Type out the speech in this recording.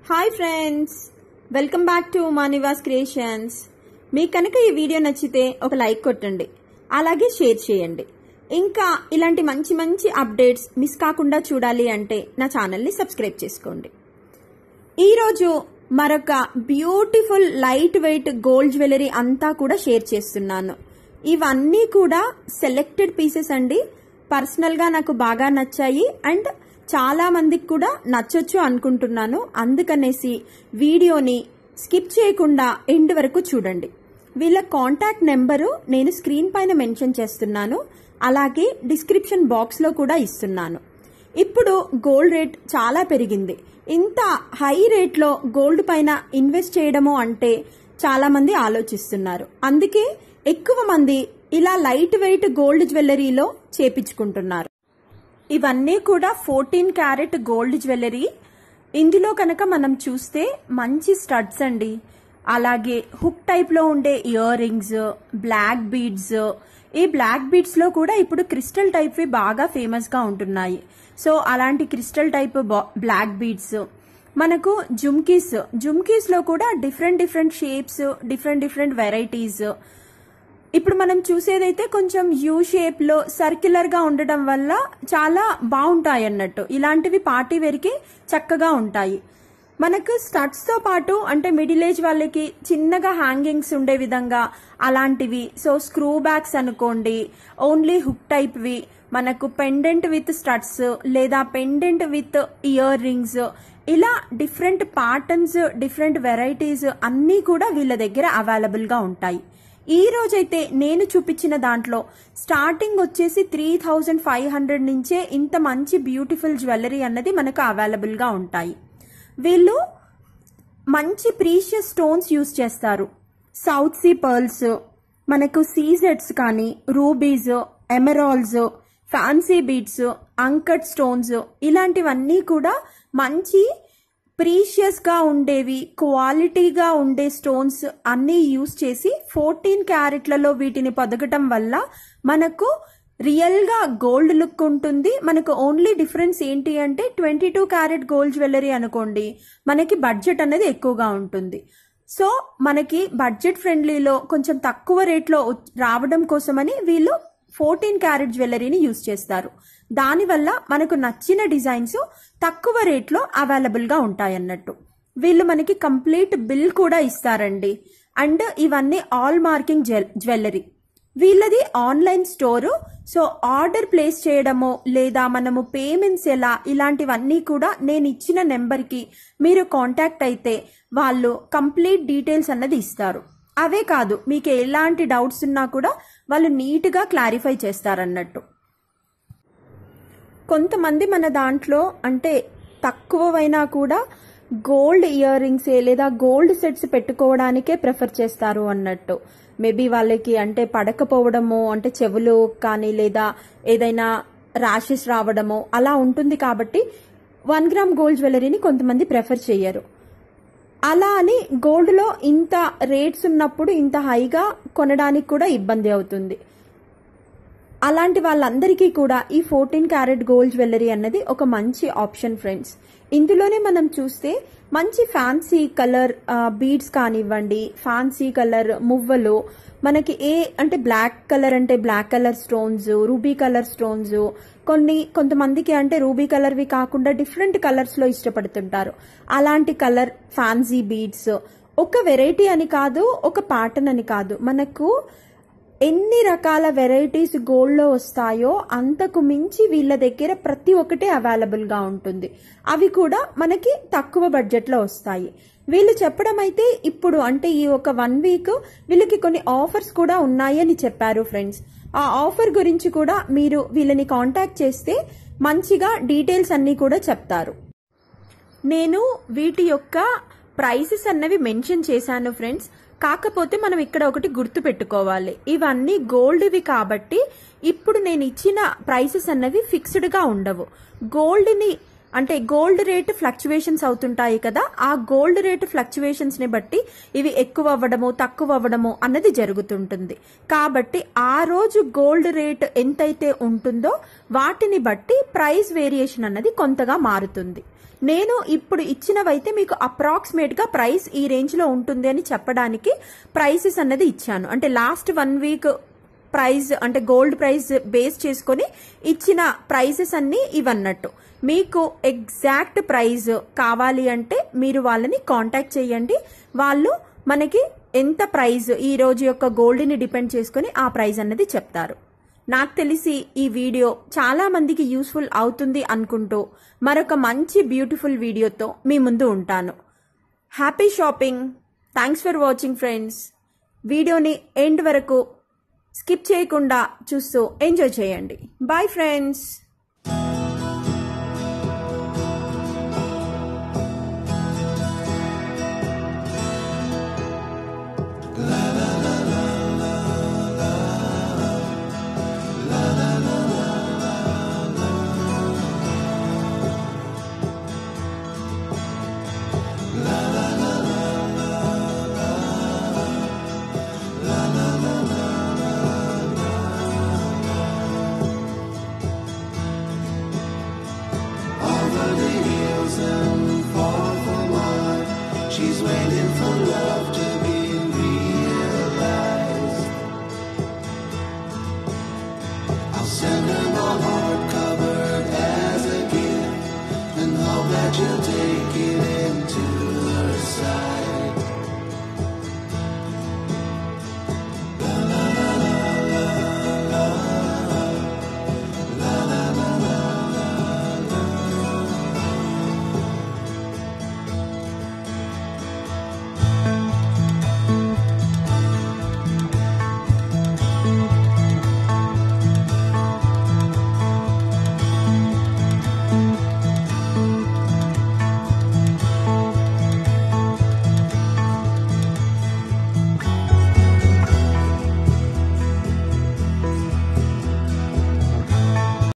hi friends welcome back to Manivas creations మీకు కనుక ఈ వీడియో నచ్చితే ఒక లైక్ కొట్టండి అలాగే షేర్ చేయండి ఇంకా ఇలాంటి మంచి మంచి అప్డేట్స్ మిస్ కాకుండా చూడాలి అంటే నా ఛానల్ని సబ్స్క్రైబ్ చేసుకోండి ఈరోజు మరొక beautiful light weight gold jewellery అంతా కూడా షేర్ చేస్తున్నాను ఇవన్నీ కూడా సెలెక్టెడ్ పీసెస్ అండి పర్సనల్గా నాకు బాగా నచ్చాయి అండ్ చాలా మందికి కూడా నచ్చొచ్చు అనుకుంటున్నాను అందుకనేసి వీడియోని స్కిప్ చేయకుండా ఎండ్ వరకు చూడండి వీళ్ళ కాంటాక్ట్ నెంబరు నేను స్క్రీన్ పైన మెన్షన్ చేస్తున్నాను అలాగే డిస్క్రిప్షన్ బాక్స్లో కూడా ఇస్తున్నాను ఇప్పుడు గోల్డ్ రేట్ చాలా పెరిగింది ఇంత హై రేట్లో గోల్డ్ పైన ఇన్వెస్ట్ చేయడము అంటే చాలా మంది ఆలోచిస్తున్నారు అందుకే ఎక్కువ మంది ఇలా లైట్ వెయిట్ గోల్డ్ జ్యువెలరీలో చేపించుకుంటున్నారు ఇవన్నీ కూడా ఫోర్టీన్ క్యారెట్ గోల్డ్ జ్యువెలరీ ఇందులో కనుక మనం చూస్తే మంచి స్టడ్స్ అండి అలాగే హుక్ టైప్ లో ఉండే ఇయర్ రింగ్స్ బ్లాక్ బీడ్స్ ఈ బ్లాక్ బీడ్స్ లో కూడా ఇప్పుడు క్రిస్టల్ టైప్ వి బాగా ఫేమస్ గా ఉంటున్నాయి సో అలాంటి క్రిస్టల్ టైప్ బ్లాక్ బీడ్స్ మనకు జుమ్కీస్ జుమ్కీస్ లో కూడా different different shapes different different varieties ఇప్పుడు మనం చూసేదైతే కొంచెం యూ షేప్ లో సర్క్యులర్ గా ఉండడం వల్ల చాలా బాగుంటాయి అన్నట్టు ఇలాంటివి పార్టీ వేర్కి చక్కగా ఉంటాయి మనకు స్టడ్స్ తో పాటు అంటే మిడిల్ ఏజ్ వాళ్ళకి చిన్నగా హ్యాంగింగ్స్ ఉండే విధంగా అలాంటివి సో స్క్రూ బ్యాగ్స్ అనుకోండి ఓన్లీ హుక్ టైప్ వి మనకు పెండెంట్ విత్ స్టడ్స్ లేదా పెండెంట్ విత్ ఇయర్ రింగ్స్ ఇలా డిఫరెంట్ ప్యాటర్న్స్ డిఫరెంట్ వెరైటీస్ అన్నీ కూడా వీళ్ళ దగ్గర అవైలబుల్ గా ఉంటాయి ఈ రోజైతే నేను చూపించిన దాంట్లో స్టార్టింగ్ వచ్చేసి త్రీ థౌజండ్ ఫైవ్ హండ్రెడ్ నుంచే ఇంత మంచి బ్యూటిఫుల్ జ్యువెలరీ అన్నది మనకు అవైలబుల్ గా ఉంటాయి వీళ్ళు మంచి ప్రీషియస్ స్టోన్స్ యూస్ చేస్తారు సౌత్ సీ పర్ల్స్ మనకు సీజెట్స్ కానీ rubies emeralds fancy beads uncut stones ఇలాంటివన్నీ కూడా మంచి ప్రీషియస్ గా ఉండేవి క్వాలిటీగా ఉండే స్టోన్స్ అన్నీ యూస్ చేసి ఫోర్టీన్ క్యారెట్లలో వీటిని పొదగటం వల్ల మనకు రియల్ గా గోల్డ్ లుక్ ఉంటుంది మనకు ఓన్లీ డిఫరెన్స్ ఏంటి అంటే twenty two carat gold jewellery అనుకోండి మనకి బడ్జెట్ అనేది ఎక్కువగా ఉంటుంది సో మనకి బడ్జెట్ ఫ్రెండ్లీలో కొంచెం తక్కువ రేట్లో రావడం కోసమని వీళ్ళు ఫోర్టీన్ క్యారెట్ జ్యువెలరీని యూస్ చేస్తారు దానివల్ల మనకు నచ్చిన డిజైన్స్ తక్కువ రేట్లో అవైలబుల్ గా ఉంటాయన్నట్టు వీళ్ళు మనకి కంప్లీట్ బిల్ కూడా ఇస్తారండి అండ్ ఇవన్నీ ఆల్ మార్కింగ్ జ్యువెలరీ వీళ్ళది online store so order place చేయడమో లేదా మనము పేమెంట్స్ ఎలా ఇలాంటివన్నీ కూడా నేను ఇచ్చిన నెంబర్కి మీరు కాంటాక్ట్ అయితే వాళ్ళు కంప్లీట్ డీటెయిల్స్ అన్నది ఇస్తారు అవే కాదు మీకు ఎలాంటి డౌట్స్ ఉన్నా కూడా వాళ్ళు నీట్గా క్లారిఫై చేస్తారన్నట్టు కొంతమంది మన దాంట్లో అంటే తక్కువైనా కూడా గోల్డ్ ఇయర్ రింగ్స్ లేదా గోల్డ్ సెట్స్ పెట్టుకోవడానికే ప్రిఫర్ చేస్తారు అన్నట్టు మేబీ వాళ్ళకి అంటే పడకపోవడము అంటే చెవులు కానీ లేదా ఏదైనా ర్యాషెస్ రావడము అలా ఉంటుంది కాబట్టి వన్ గ్రామ్ గోల్డ్ జ్యువెలరీని కొంతమంది ప్రిఫర్ చేయరు అలా అని గోల్డ్లో ఇంత రేట్స్ ఉన్నప్పుడు ఇంత హైగా కొనడానికి కూడా ఇబ్బంది అవుతుంది అలాంటి వాళ్ళందరికీ కూడా ఈ ఫోర్టీన్ క్యారెట్ గోల్డ్ జ్యువెలరీ అన్నది ఒక మంచి ఆప్షన్ ఫ్రెండ్స్ ఇందులోనే మనం చూస్తే మంచి ఫ్యాన్సీ కలర్ బీడ్స్ కానివ్వండి ఫ్యాన్సీ కలర్ మువ్వలు మనకి ఏ అంటే బ్లాక్ కలర్ అంటే black colour stones ruby colour stones కొన్ని కొంతమందికి అంటే రూబీ కలర్వి కాకుండా డిఫరెంట్ కలర్స్లో ఇష్టపడుతుంటారు అలాంటి కలర్ ఫ్యాన్సీ బీడ్స్ ఒక వెరైటీ అని కాదు ఒక ప్యాటర్న్ అని కాదు మనకు ఎన్ని రకాల వెరైటీస్ గోల్డ్లో వస్తాయో అంతకు మించి వీళ్ళ దగ్గర ప్రతి ఒక్కటి అవైలబుల్గా ఉంటుంది అవి కూడా మనకి తక్కువ బడ్జెట్లో వస్తాయి వీళ్ళు చెప్పడం అయితే ఇప్పుడు అంటే ఈ ఒక వన్ వీక్ వీళ్ళకి కొన్ని ఆఫర్స్ కూడా ఉన్నాయని చెప్పారు ఫ్రెండ్స్ ఆ ఆఫర్ గురించి కూడా మీరు వీళ్ళని కాంటాక్ట్ చేస్తే మంచిగా డీటెయిల్స్ అన్నీ కూడా చెప్తారు నేను వీటి యొక్క ప్రైసెస్ అన్నవి మెన్షన్ చేశాను ఫ్రెండ్స్ కాకపోతే మనం ఇక్కడ ఒకటి గుర్తు పెట్టుకోవాలి ఇవన్నీ గోల్డ్వి కాబట్టి ఇప్పుడు నేను ఇచ్చిన ప్రైసెస్ అన్నవి ఫిక్స్డ్గా ఉండవు గోల్డ్ని అంటే గోల్డ్ రేట్ ఫ్లక్చువేషన్స్ అవుతుంటాయి కదా ఆ గోల్డ్ రేట్ ఫ్లక్చువేషన్స్ ని బట్టి ఇవి ఎక్కువ అవ్వడము తక్కువ అవ్వడము అన్నది జరుగుతుంటుంది కాబట్టి ఆ రోజు గోల్డ్ రేట్ ఎంతైతే ఉంటుందో వాటిని బట్టి ప్రైస్ వేరియేషన్ అన్నది కొంతగా మారుతుంది నేను ఇప్పుడు ఇచ్చినవైతే మీకు అప్రాక్సిమేట్గా ప్రైస్ ఈ రేంజ్లో ఉంటుంది అని చెప్పడానికి ప్రైసెస్ అన్నది ఇచ్చాను అంటే లాస్ట్ వన్ వీక్ ప్రైస్ అంటే గోల్డ్ ప్రైస్ బేస్ చేసుకొని ఇచ్చిన ప్రైసెస్ అన్నీ ఇవన్నట్టు మీకు ఎగ్జాక్ట్ ప్రైస్ కావాలి అంటే మీరు వాళ్ళని కాంటాక్ట్ చేయండి వాళ్ళు మనకి ఎంత ప్రైస్ ఈ రోజు యొక్క గోల్డ్ని డిపెండ్ చేసుకొని ఆ ప్రైస్ అన్నది చెప్తారు నాకు తెలిసి ఈ వీడియో చాలా మందికి యూస్ఫుల్ అవుతుంది అనుకుంటూ మరొక మంచి బ్యూటిఫుల్ వీడియోతో మీ ముందు ఉంటాను happy shopping thanks for watching friends వీడియోని ఎండ్ వరకు స్కిప్ చేయకుండా చూస్తూ ఎంజాయ్ చేయండి బాయ్ ఫ్రెండ్స్